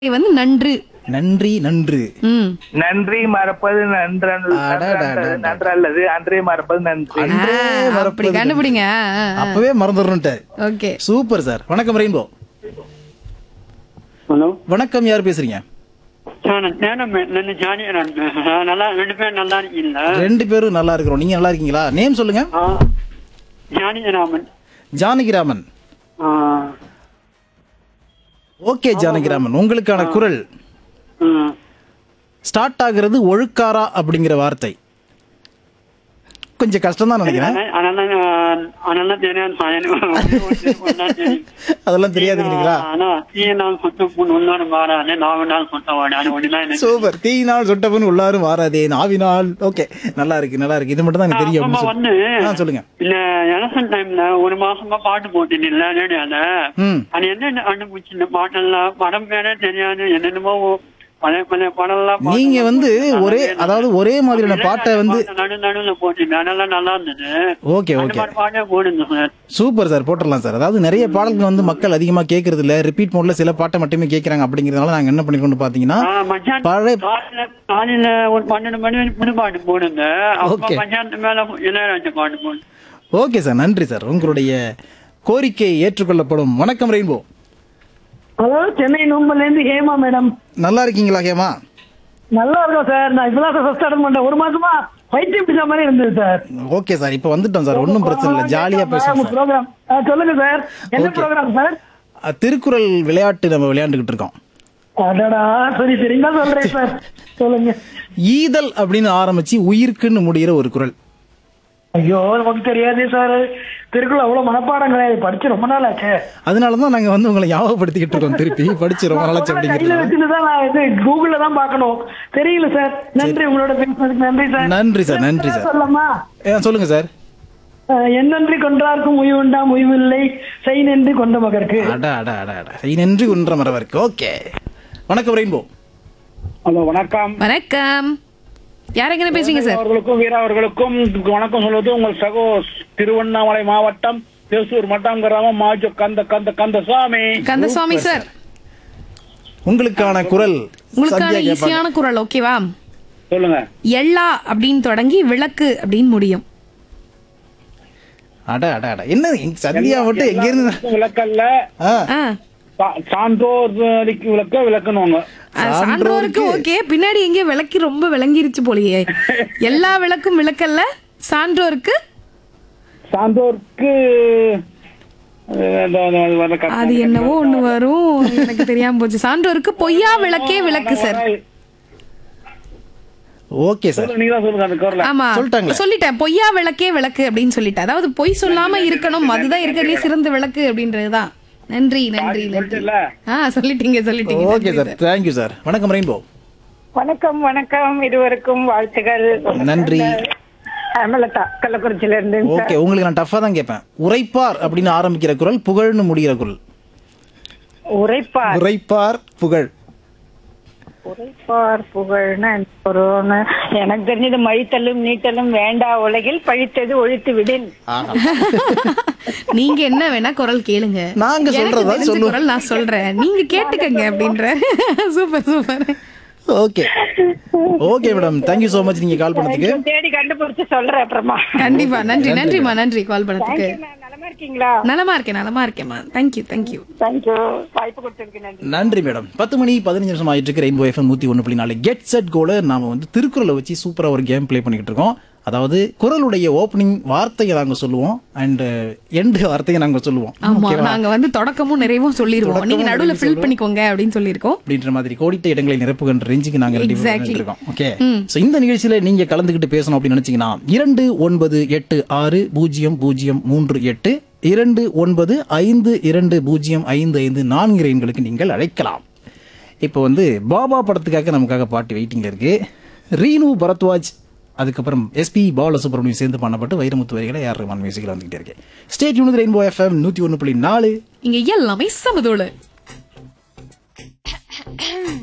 இது வந்து நன்று நன்றி நன்று ம் நன்றி மறப்பது நன்று அடடடடட. நன்று அல்லது அன்றே மறப்பது நன்றி அன்றே அப்படி மறப்பது கண்டுபிடிங்க அப்பவே மறந்துடுறேன் ஓகே சூப்பர் சார் வணக்கம் ரெயின்போ ஹலோ வணக்கம் யார் பேசுறீங்க நான் நேரம் ನನ್ನ ಜಾನಿ ನಾನು நல்லா ரெண்டு பேரும் நல்லா இருக்கீங்களா ரெண்டு பேரும் நல்லா இருக்கிறோம் நீங்க நல்லா இருக்கீங்களா நேம் சொல்லுங்க ஆ, ஜானி ராமன் ஜானகிராமன் ஆ, ஓகே ஜானகிராமன் உங்களுக்கான குரல் ம். ஸ்டார்ட் ஆகுறது ஒழுக்காரா அப்படிங்கிற வார்த்தை கொஞ்சம் கஷ்டம் தான் நினைக்கிறேன் அதனால- அதனால நான்- அதனால தெரியாது சாயன். ஒண்ணாம் தேதி. அதெல்லாம் தெரியாதுங்களா ஆனா தீய நாள் சொத்து பொண்ணு ஒன்னோட மாறாது நாலு நாள் சொத்த வாடு அது ஒண்ணுதான் எனக்கு சூப்பர் தீயினால் சுட்டவன் உள்ளாரும் வாராதே நாவினால் ஓகே நல்லா இருக்கு நல்லா இருக்கு இது மட்டும் தான் எனக்கு தெரியும் அப்புறமா அப்படின்னு வந்து சொல்லி- ஆ சொல்லுங்க இல்ல எலெக்ஷன் டைம்ல ஒரு மாசமா பாட்டு போட்டேன் இல்ல ரேடியோல ம் அது என்ன அனுப்பிச்சு இந்த பாட்டெல்லாம் படம் பேரே தெரியாது என்னென்னமோ பழைய பழைய படம்லாம் பாட்டு நீங்க வந்து ஒரே நல்லா அதாவது ஒரே மாதிரியான பாட்டை வந்து நடு நடுவுல போட்டீங்க அதெல்லாம் நல்லா இருந்தது ஓகே அந்த ஓகே மாதிரி பாட்டே போடுங்க சார் சூப்பர் சார் போட்டுடலாம் சார் அதாவது நிறைய பாடல்கள் வந்து மக்கள் அதிகமா கேட்கறது இல்ல ரிப்பீட் மோட்ல சில பாட்டை மட்டுமே கேட்கறாங்க அப்படிங்கறதுனால நாங்க என்ன பண்ணிருக்கோம் பாத்தீங்கன்னா ஆ, மச்சான் பழைய காலையில காலையில ஒரு பன்னெண்டு மணி வரைக்கும் புது பாட்டு போடுங்க அப்புறம் Okay. மத்தியானத்து மேல இளையராஜா பாட்டு போடுங்க ஓகே சார் நன்றி சார் உங்களுடைய கோரிக்கை ஏற்றுக்கொள்ளப்படும் வணக்கம் ரெயின்போ ஹலோ சென்னை நூம்பல்ல இருந்து ஹேமா மேடம் நல்லா இருக்கீங்களா ஹேமா நல்லா இருக்கோம் சார் நான் இப்பதான் சார் ஃபர்ஸ்ட் அட்டன் பண்ணேன் ஒரு மாசமா பைத்தியம் பிடிச்ச மாதிரி இருந்தது சார் ஓகே சார் இப்போ வந்துட்டோம் சார் ஒன்றும் பிரச்சனை இல்லை ஜாலியா பேசுவோம் சார் ப்ரோக்ராம் சொல்லுங்க சார் என்ன Okay. ப்ரோக்ராம் சார் அஹ், திருக்குறள் விளையாட்டு நம்ம விளையாண்டுகிட்டு இருக்கோம் அடடா சரி சரி என்ன சொல்றேன் சார் சொல்லுங்க ஈதல் அப்படின்னு ஆரம்பிச்சு உயிர்க்குன்னு முடியிற ஒரு குறள் ஐயோ நமக்கு தெரியாது சார் திருக்குள்ள அவ்வளவு மனப்பாடம் கிடையாது படிச்சு ரொம்ப நாள் ஆச்சு அதனால தான் நாங்க வந்து உங்களை ஞாபகப்படுத்திக்கிட்டு இருக்கோம் திருப்பி படிச்சு ரொம்ப நாளாச்சு கையில அப்படிங்கிறது வச்சுட்டு தான் நான் இது கூகுள்ல தான் பார்க்கணும் தெரியல சார் நன்றி உங்களோட பேசுனதுக்கு நன்றி சார் நன்றி சார் நன்றி சார் சொல்லலாமா ஏ, சொல்லுங்க சார் அஹ், என்னன்றி கொன்றார்க்கும் உய்வுண்டாம் உய்வில்லை செய் நின்று கொண்ட மகருக்கு அட அட அட அட சை நன்றி குன்ற மரவருக்கு ஓகே வணக்கம் ரெயின்போ ஹலோ வணக்கம் வணக்கம் யார் எங்க பேசுறீங்க சார் அவர்களுக்கும் வீரா அவர்களுக்கும் வணக்கம் சொல்வது உங்கள் சகோ திருவண்ணாமலை மாவட்டம் தேசூர் மட்டம் கிராமம் மாஜோ கந்த கந்த கந்த சுவாமி கந்தசுவாமி சார் உங்களுக்கான குரல் உங்களுக்கான சந்தியா கேட்பாங்க. ஈஸியான குரல் ஓகேவா சொல்லுங்க எள்ளா அப்படின்னு தொடங்கி விளக்கு அப்படின்னு முடியும் அட அட அட என்ன எங்க சந்தியா மட்டும் எங்க இருந்து விளக்கல்ல ஆ, ஆ சா- சான்றோர் விளக்கு விளக்க விளக்கணுங்க அது சான்றோருக்கு- சான்றோருக்கு ஓகே பின்னாடி எங்க விளக்கி ரொம்ப விளங்கிருச்சு போலயே எல்லா விளக்கும் விளக்கல்ல சான்றோருக்கு சான்றோருக்கு அஹ், அந்த- அந்த- அந்த விளக்க- அது என்னவோ ஒண்ணு வரும் எனக்கு தெரியாம போச்சு சான்றோருக்கு பொய்யா விளக்கே விளக்கு சார் ஓகே சார் சொல்லுங்க, நீங்க தான் சொல்லுங்க அந்த குரலை ஆமா சொல்லிட்டாங்களே. சொல்லிட்டேன் பொய்யா விளக்கே விளக்கு அப்படின்னு சொல்லிட்டேன் அதாவது பொய் சொல்லாம இருக்கணும் அதுதான் இருக்கிறதுலே சிறந்த விளக்கு அப்படின்றதுதான் நன்றி நன்றி நன்றி சொல்லிட்டேல்ல? ஆ சொல்லிட்டீங்க சொல்லிட்டீங்க ஓகே நன்றி சார் தேங்க்யூ சார் வணக்கம் ரெயின்போ வணக்கம் வணக்கம் இருவருக்கும் வாழ்த்துகள் நன்றி. அமலதா கள்ளக்குறிச்சியில இருந்து ஓகே உங்களுக்கு நான் டஃபா தான் கேட்பேன் உரைப்பார் அப்படின்னு ஆரம்பிக்கிற குரல் புகழ்னு முடிகிற குரல் உரைப்பார் உரைப்பார் புகழ் உரைப்பார் புகழ்னா என்ன பொருள்னு எனக்கு தெரிஞ்சது மழித்தலும் நீட்டலும் வேண்டா உலகில் பழித்தது ஒழித்து விடின் ஆஹா. நீங்க என்ன வேணா குரல் கேளுங்க நாங்க எனக்கு சொல்றதா தெரிஞ்ச சொல்லுவோம். குரல் நான் சொல்றேன் நீங்க கேட்டுக்கங்க அப்படின்ற super super okay okay madam thank you so much நீங்க கால் பண்ணதுக்கு தேடி கண்டுபிடிச்சு சொல்றேன் அப்புறமா கண்டிப்பா நன்றி நன்றிமா நன்றி கால் பண்ணதுக்கு Thank you, ma'am. நலமா இருக்கீங்களா நலமா இருக்கேன் நலமா இருக்கேன்மா தேங்க்யூ தேங்க்யூ தேங்க்யூ வாய்ப்பு கொடுத்ததுக்கு நன்றி நன்றி மேடம் பத்து மணி பதினஞ்சு நிமிஷம் ஆயிட்டு இருக்கு ரெயின்போ எஃப்எம் நூத்தி ஒன்று புள்ளி நாலு கெட் செட் கோல நாம வந்து திருக்குறளை வச்சு சூப்பரா ஒரு கேம் ப்ளே பண்ணிக்கிட்டு இருக்கோம் அதாவது குரலுடைய ஓப்பனிங் வார்த்தையை நாங்க சொல்லுவோம் அண்ட் எண்டு வார்த்தையை நாங்க சொல்லுவோம் ஆமா ஓகேவா? நாங்க வந்து தொடக்கமும் நிறைவும் சொல்லிருவோம் நீங்க தொடக்கமும் நடுவுல நிறைவும் ஃபில் பண்ணிக்கோங்க அப்படின்னு சொல்லியிருக்கோம் அப்படின்ற மாதிரி கோடிட்ட இடங்களை நிரப்புகின்ற ரேஞ்சுக்கு நாங்க ரெடி Exactly. பண்ணிட்டு இருக்கோம் ஓகே சோ இந்த நிகழ்ச்சியில நீங்க கலந்துக்கிட்டு பேசணும் அப்படின்னு நினைச்சீங்கன்னா இரண்டு ஒன்பது எட்டு ஆறு பூஜ்ஜியம் பூஜ்ஜியம் மூன்று எட்டு இரண்டு ஒன்பது ஐந்து இரண்டு பூஜ்ஜியம் ஐந்து ஐந்து நான்கு எண்களுக்கு நீங்கள் அழைக்கலாம் இப்போ வந்து பாபா படத்துக்காக நமக்காக பாட்டு வெயிட்டிங்ல இருக்கு ரீனு பரத்வாஜ் அதுக்கப்புறம் எஸ்பி பாலசுப்ரமணியம் சேர்ந்து பண்ணப்பட்டு வைரமுத்து வரிகளை யார் ரஹ்மான் மியூசிக்கில் வந்துகிட்டே இருக்கு ஸ்டேட் யூனிட் ரெயின்போ எஃப்எம் நூத்தி ஒன்று புள்ளி நாலு இங்க எல்லாமே சமதோடு